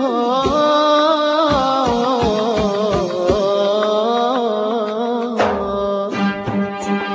آه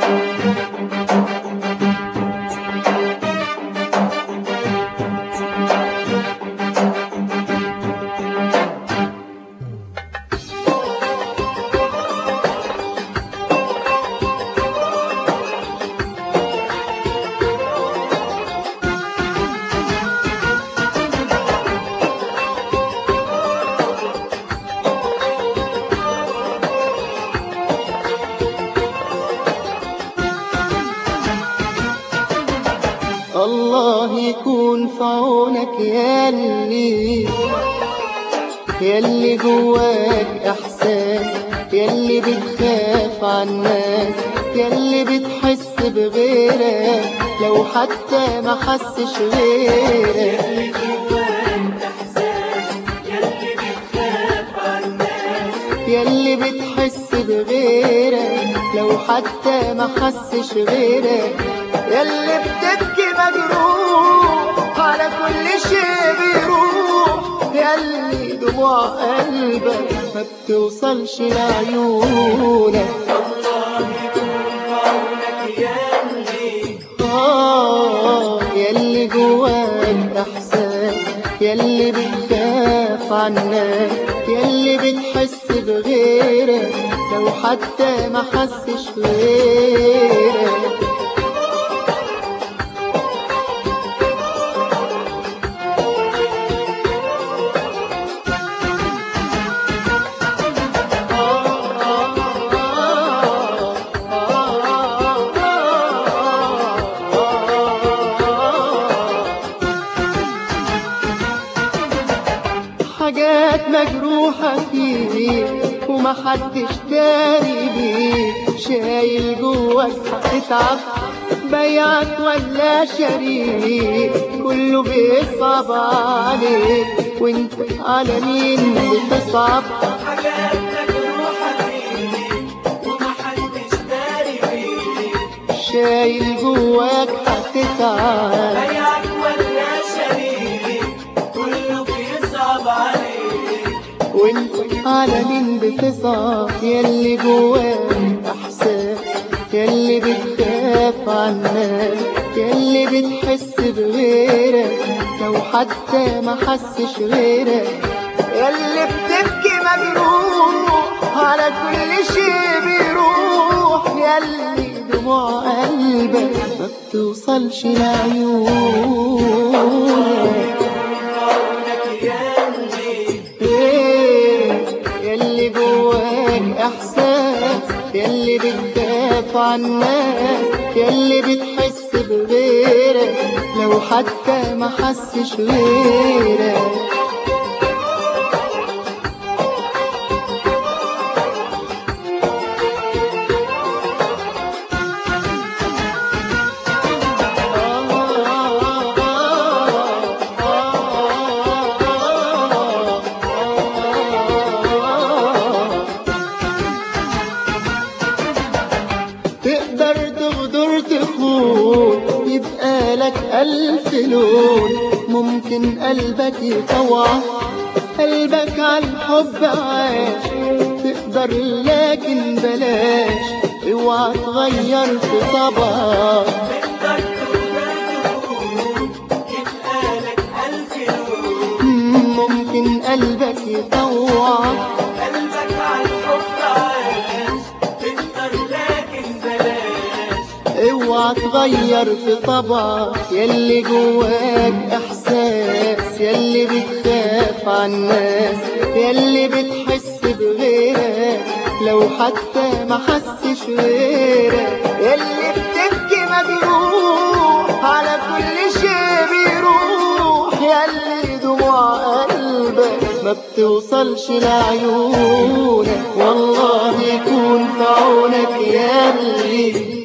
الله يكون في عونك ياللي ياللي جواك احساس ياللي بتخاف عالناس ياللي بتحس بغيرك لو حتى ما حسش غيرك ياللي بتحس بغيرك لو حتى ما حسش غيرك ياللي بتبكي مجروح على كل شيء بيروح ياللي دموع قلبك ما بتوصلش لعيونك آه ياللي جواك إحساس ياللي بتخاف عالناس ياللي بتحس بغيرك لو حتى ما حسش غيرك حاجات مجروحة فيك ومحدش داري بيك شايل جواك تتعب بيعك ولا شريك كله بيصعب عليك وانت على مين بتصعب حاجات مجروحة فيك ومحدش داري فيك شايل جواك هتتعب بيعك ولا شريك كله بيصعب عليك وانت على مين بتصعب ياللي جواك احساس ياللي بتخاف عالناس ياللي بتحس بغيرك لو حتى ما حسش غيرك ياللي بتبكي مجروح على كل شيء بيروح ياللي دموع قلبك ما بتوصلش لعيونك عونك ياللي إيه ياللي جواك احساس ياللي بتخاف عالناس ياللي بتحس بغيرك لو حتى ما حسش غيرك تقدر تغدر تخون يبقى لك ألف لون ممكن قلبك يطوع قلبك عالحب عاش تقدر لكن بلاش اوعى تغير في طبعك تقدر تقدر تكون يبقى لك ألف لون ممكن قلبك يطوعك قلبك عالحب عاش تقدر لكن بلاش اوعى تغير في طبعك ياللي جواك احساس ياللي بتخاف عالناس ياللي بتحس بغيرك لو حتى ما حسش غيرك ياللي بتبكي مجروح على كل شيء بيروح ياللي دموع قلبك ما بتوصلش لعيونك والله يكون في عونك ياللي